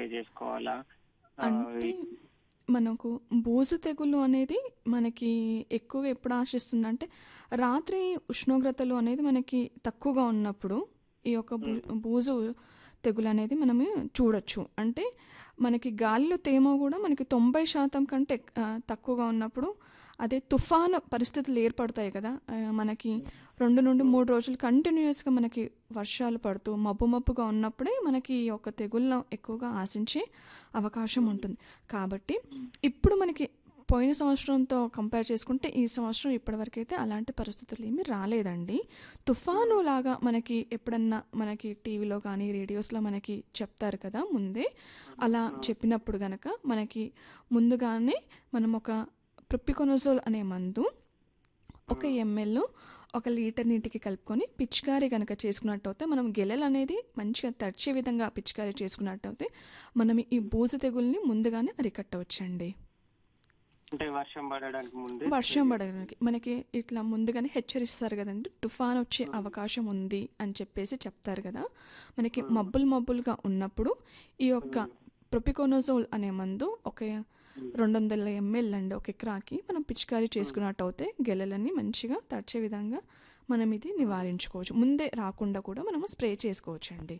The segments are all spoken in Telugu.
చేసుకోవాలా ఆ, అంటే మనకు బూజు తెగులు అనేది మనకి ఎక్కువగా ఎప్పుడు ఆశిస్తుందంటే రాత్రి ఉష్ణోగ్రతలు అనేది మనకి తక్కువగా ఉన్నప్పుడు ఈ యొక్క బూ- బూజు తెగులు అనేది మనము చూడొచ్చు అంటే మనకి గాలిలో తేమ కూడా మనకి తొంభై శాతం కంటే ఆ, తక్కువగా ఉన్నప్పుడు అదే తుఫాను పరిస్థితులు ఏర్పడతాయి కదా ఆ, మనకి రెండు నుండి మూడు రోజులు కంటిన్యూస్గా మనకి వర్షాలు పడుతూ మబ్బు మబ్బుగా ఉన్నప్పుడే మనకి ఈ యొక్క తెగుళ్ళను ఎక్కువగా ఆశించే అవకాశం ఉంటుంది కాబట్టి ఇప్పుడు మనకి పోయిన సంవత్సరంతో కంపేర్ చేసుకుంటే ఈ సంవత్సరం ఇప్పటివరకైతే అలాంటి పరిస్థితులు ఏమీ రాలేదండి తుఫాను లాగా మనకి ఎప్పుడన్నా మనకి టీవీలో కానీ రేడియోస్లో మనకి చెప్తారు కదా ముందే అలా చెప్పినప్పుడు గనక మనకి ముందుగానే మనం ఒక ప్రొప్పికొనోజోల్ అనే మందు ఒక ఎంఎల్ ఒక లీటర్ నీటికి కలుపుకొని పిచికారీ కనుక చేసుకున్నట్టయితే మనం గెలలు అనేది మంచిగా తడిచే విధంగా పిచికారీ చేసుకున్నట్టయితే మనం ఈ బూజు తెగుల్ని ముందుగానే అరికట్టవచ్చండి అంటే వర్షం పడడానికి ముందే వర్షం పడడానికి మనకి ఇట్లా ముందుగానే హెచ్చరిస్తారు కదండి తుఫాన్ వచ్చే అవకాశం ఉంది అని చెప్పేసి చెప్తారు కదా మనకి మబ్బులు మబ్బులుగా ఉన్నప్పుడు ఈ యొక్క ప్రొపికోనోజోల్ అనే మందు ఒక రెండు వందల ఎంఎల్ అండి ఒక ఎకరాకి మనం పిచికారీ చేసుకున్నట్టు అయితే గెలలని మంచిగా తడిచే విధంగా మనం ఇది నివారించుకోవచ్చు ముందే రాకుండా కూడా మనము స్ప్రే చేసుకోవచ్చు అండి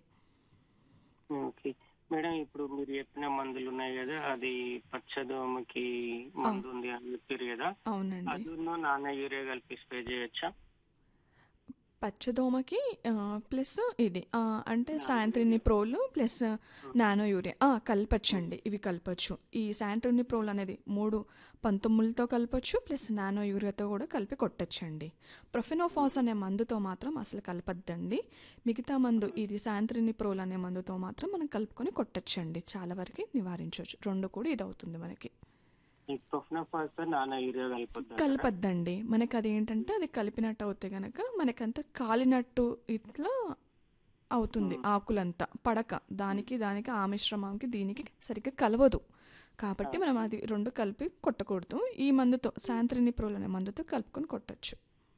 ఓకే మేడం ఇప్పుడు మీరు చెప్పిన మందులు ఉన్నాయి కదా అది పచ్చదోమకి మందు ఉంది అని చెప్పారు కదా అవునండి అది నాన్న యూరియా కలిపి స్ప్రే చేయొచ్చా పచ్చదోమకి ప్లస్ ఇది ఆ, అంటే సాయంత్రిని ప్రోలు ప్లస్ నానో యూరియా ఆ, కలపచ్చండి ఇవి కలపచ్చు ఈ సాయంత్రిని ప్రోల్ అనేది మూడు పంతొమ్మిదితో కలపచ్చు ప్లస్ నానో యూరియాతో కూడా కలిపి కొట్టచ్చండి ప్రొఫెనోఫాస్ అనే మందుతో మాత్రం అసలు కలపద్దండి మిగతా మందు ఇది సాయంత్రిని ప్రోల్ అనే మందుతో మాత్రం మనం కలుపుకొని కొట్టచ్చండి చాలా వరకు నివారించవచ్చు రెండు కూడా ఇది అవుతుంది మనకి ఈ ప్రొఫెనోఫాస్ తో నాన్న యూరియా కలిపొద్దా కలపద్దండి మనకి అది ఏంటంటే అది కలిపినట్టు అవుతే గనక మనకంతా కాలినట్టు ఇట్లా అవుతుంది ఆకులంతా పడక దానికి దానికి ఆ మిశ్రమంకి దీనికి సరిగ్గా కలవదు కాబట్టి మనం అది రెండు కలిపి కొట్టకూడదు ఈ మందుతో శాంత్రిని ప్రోల్ అనే మందుతో కలుపుకొని కొట్టచ్చు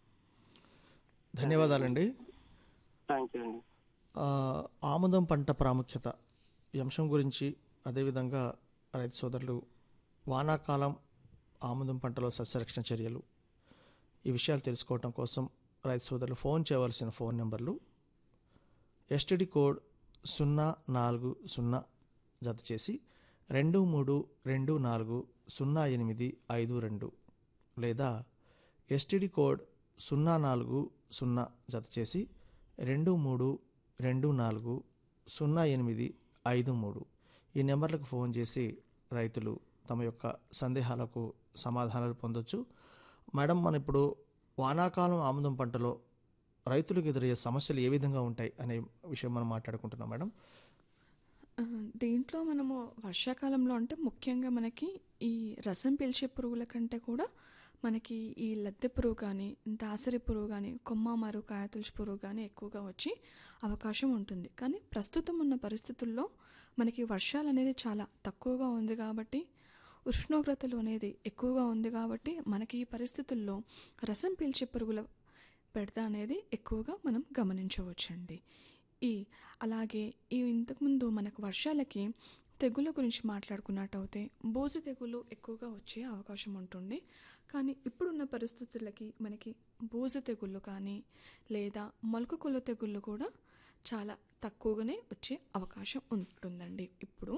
ధన్యవాదాలండి థ్యాంక్ యూ అండి ఆ, ఆముదం పంట ప్రాముఖ్యత ఈ అంశం గురించి అదేవిధంగా రైతు సోదరులు వానాకాలం ఆముదం పంటలో సస్యరక్షణ చర్యలు ఈ విషయాలు తెలుసుకోవటం కోసం రైతు సోదరులు ఫోన్ చేయవలసిన ఫోన్ నెంబర్లు ఎస్టిడి కోడ్ సున్నా నాలుగు సున్నా జత చేసి రెండు మూడు రెండు నాలుగు సున్నా ఎనిమిది ఐదు రెండు లేదా ఎస్టిడి కోడ్ సున్నా నాలుగు సున్నా జత చేసి రెండు మూడు రెండు నాలుగు సున్నా ఎనిమిది ఐదు మూడు ఈ నెంబర్లకు ఫోన్ చేసి రైతులు తమ యొక్క సందేహాలకు సమాధానాలు పొందొచ్చు మేడం మన ఇప్పుడు వానాకాలం ఆముదం పంటలో రైతులకు ఎదురయ్యే సమస్యలు ఏ విధంగా ఉంటాయి అనే విషయం మనం మాట్లాడుకుంటున్నాం మేడం ఆ, దీంట్లో మనము వర్షాకాలంలో అంటే ముఖ్యంగా మనకి ఈ రసం పీల్చే పురుగుల కంటే కూడా మనకి ఈ లద్దె పురుగు కానీ దాసరి పురుగు కానీ కొమ్మ మరు కాయతులుచు పురుగు కానీ ఎక్కువగా వచ్చి అవకాశం ఉంటుంది కానీ ప్రస్తుతం ఉన్న పరిస్థితుల్లో మనకి వర్షాలు అనేది చాలా తక్కువగా ఉంది కాబట్టి ఉష్ణోగ్రతలు అనేది ఎక్కువగా ఉంది కాబట్టి మనకి ఈ పరిస్థితుల్లో రసం పీల్చే పురుగుల పెడత అనేది ఎక్కువగా మనం గమనించవచ్చండి ఈ అలాగే ఈ ఇంతకుముందు మనకు వర్షాలకి తెగుళ్ళ గురించి మాట్లాడుకున్నట్టయితే బోజు తెగులు ఎక్కువగా వచ్చే అవకాశం ఉంటుంది కానీ ఇప్పుడున్న పరిస్థితులకి మనకి బోజు తెగుళ్ళు కానీ లేదా మొలక కొల్లు తెగుళ్ళు కూడా చాలా తక్కువగానే వచ్చే అవకాశం ఉంటుందండి ఇప్పుడు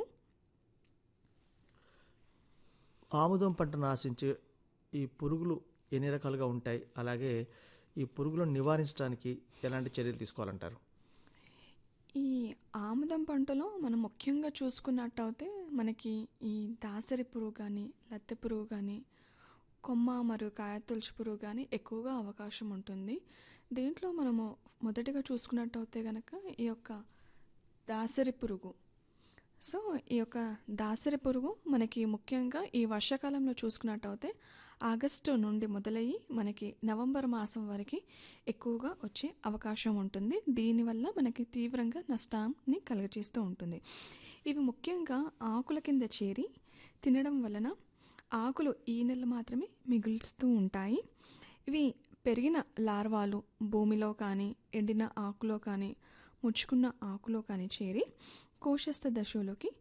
ఆముదం పంటను ఆశించే ఈ పురుగులు ఎన్ని రకాలుగా ఉంటాయి అలాగే ఈ పురుగులను నివారించడానికి ఎలాంటి చర్యలు తీసుకోవాలంటారు ఈ ఆముదం పంటలో మనం ముఖ్యంగా చూసుకున్నట్టయితే మనకి ఈ దాసరి పురుగు కానీ లత్తె పురుగు కానీ కొమ్మ మరియు కాయతులుచు పురుగు కానీ ఎక్కువగా అవకాశం ఉంటుంది దీంట్లో మనము మొదటిగా చూసుకున్నట్టయితే కనుక ఈ యొక్క దాసరి పురుగు సో ఈ యొక్క దాసరి పురుగు మనకి ముఖ్యంగా ఈ వర్షాకాలంలో చూసుకున్నట్టయితే ఆగస్టు నుండి మొదలయ్యి మనకి నవంబర్ మాసం వరకు ఎక్కువగా వచ్చే అవకాశం ఉంటుంది దీనివల్ల మనకి తీవ్రంగా నష్టాన్ని కలుగజేస్తూ ఉంటుంది ఇవి ముఖ్యంగా ఆకుల కింద చేరి తినడం వలన ఆకులు ఈ నెల మాత్రమే మిగులుస్తూ ఉంటాయి ఇవి పెరిగిన లార్వాలు భూమిలో కానీ ఎండిన ఆకులో కానీ ముచ్చుకున్న ఆకులో కానీ చేరి కోశస్థ దశలోకి